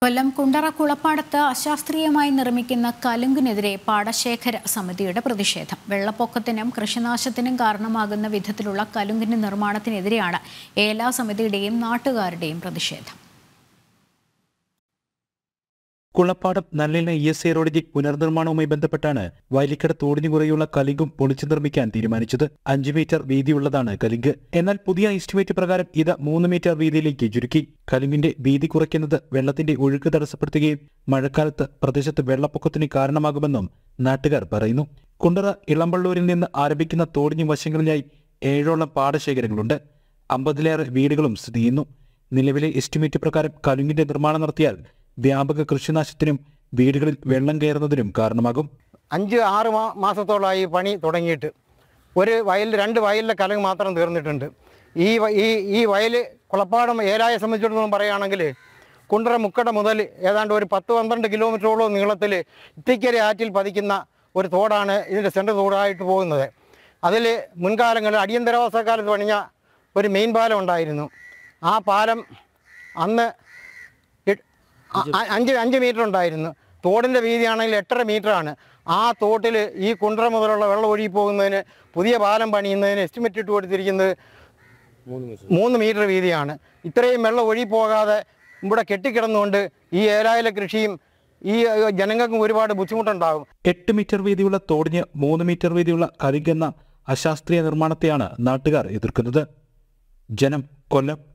കൊല്ലം കുണ്ടറ കുളപ്പാടത്ത് അശാസ്ത്രീയമായി നിർമ്മിക്കുന്ന കലുങ്കിനെതിരെ പാടശേഖര സമിതിയുടെ പ്രതിഷേധം വെള്ളപ്പൊക്കത്തിനും കൃഷിനാശത്തിനും കാരണമാകുന്ന വിധത്തിലുള്ള കലുങ്കിന്റെ നിർമ്മാണത്തിനെതിരെയാണ് ഏലാ സമിതിയുടെയും നാട്ടുകാരുടെയും പ്രതിഷേധം കുളപ്പാടം നല്ലിന ഇ എസ് എ റോഡിന്റെ പുനർനിർമ്മാണവുമായി ബന്ധപ്പെട്ടാണ് വയലിക്കട തോടിനു കുറയുള്ള കലിങ്കും പൊളിച്ചു നിർമ്മിക്കാൻ തീരുമാനിച്ചത് അഞ്ചു മീറ്റർ വീതിയുള്ളതാണ് കലിങ്ക് എന്നാൽ പുതിയ എസ്റ്റിമേറ്റ് പ്രകാരം ഇത് മൂന്ന് മീറ്റർ വീതിയിലേക്ക് ചുരുക്കി കലിങ്കിന്റെ വീതി കുറയ്ക്കുന്നത് വെള്ളത്തിന്റെ ഒഴുക്ക് തടസ്സപ്പെടുത്തുകയും മഴക്കാലത്ത് പ്രദേശത്ത് വെള്ളപ്പൊക്കത്തിന് കാരണമാകുമെന്നും നാട്ടുകാർ പറയുന്നു കുണ്ടറ ഇളമ്പള്ളൂരിൽ നിന്ന് ആരംഭിക്കുന്ന തോടിന് വശങ്ങളിലായി ഏഴോളം പാടശേഖരങ്ങളുണ്ട് അമ്പതിലേറെ വീടുകളും സ്ഥിതി ചെയ്യുന്നു നിലവിലെ എസ്റ്റിമേറ്റ് പ്രകാരം കലുങ്കിന്റെ നിർമ്മാണം നടത്തിയാൽ വ്യാപക കൃഷിനാശത്തിനും വീടുകളിൽ വെള്ളം കയറുന്നതിനും കാരണമാകും അഞ്ച് ആറ് മാ മാസത്തോളമായി ഈ പണി തുടങ്ങിയിട്ട് ഒരു വയലിൽ രണ്ട് വയലിലെ കലങ്ങ് മാത്രം തീർന്നിട്ടുണ്ട് ഈ വ- ഈ ഈ വയൽ കുളപ്പാടം ഏലായെ സംബന്ധിച്ചിടത്തോളം പറയുകയാണെങ്കിൽ കുണ്ടറ മുക്കട മുതൽ ഏതാണ്ട് ഒരു പത്ത് പന്ത്രണ്ട് കിലോമീറ്ററോളം നീളത്തിൽ ഇത്തിക്കര ആറ്റിൽ പതിക്കുന്ന ഒരു തോടാണ് ഇതിൻ്റെ സെൻറ്റർ തോടായിട്ട് പോകുന്നത് അതിൽ മുൻകാലങ്ങളിൽ അടിയന്തരാവസ്ഥ കാലത്ത് പണിഞ്ഞ ഒരു മെയിൻ പാലം ഉണ്ടായിരുന്നു ആ പാലം അന്ന് എട്ട്- അ- അ- അഞ്ച് അഞ്ച് മീറ്റർ ഉണ്ടായിരുന്നു തോടിൻ്റെ വീതിയാണെങ്കിൽ എട്ടര മീറ്ററാണ് ആ തോട്ടിൽ ഈ കുണ്ടറ മുതലുള്ള വെള്ളം ഒഴുകി പോകുന്നതിന് പുതിയ പാലം പണിയുന്നതിന് എസ്റ്റിമേറ്റ് ഇട്ട് കൊടുത്തിരിക്കുന്നത് മൂന്ന് മീറ്റർ വീതിയാണ് ഇത്രയും വെള്ളം ഒഴുകി പോകാതെ ഇവിടെ കെട്ടിക്കിടന്നുകൊണ്ട് ഈ ഏലായിലെ കൃഷിയും ഈ ഏഹ്, ജനങ്ങൾക്കും ഒരുപാട് ബുദ്ധിമുട്ടുണ്ടാകും എട്ട് മീറ്റർ വീതിയുള്ള തോടിന് മൂന്ന് മീറ്റർ വീതിയുള്ള കലിങ്കെന്ന അശാസ്ത്രീയ നിർമ്മാണത്തെയാണ് നാട്ടുകാർ എതിർക്കുന്നത് ജനം കൊല്ലം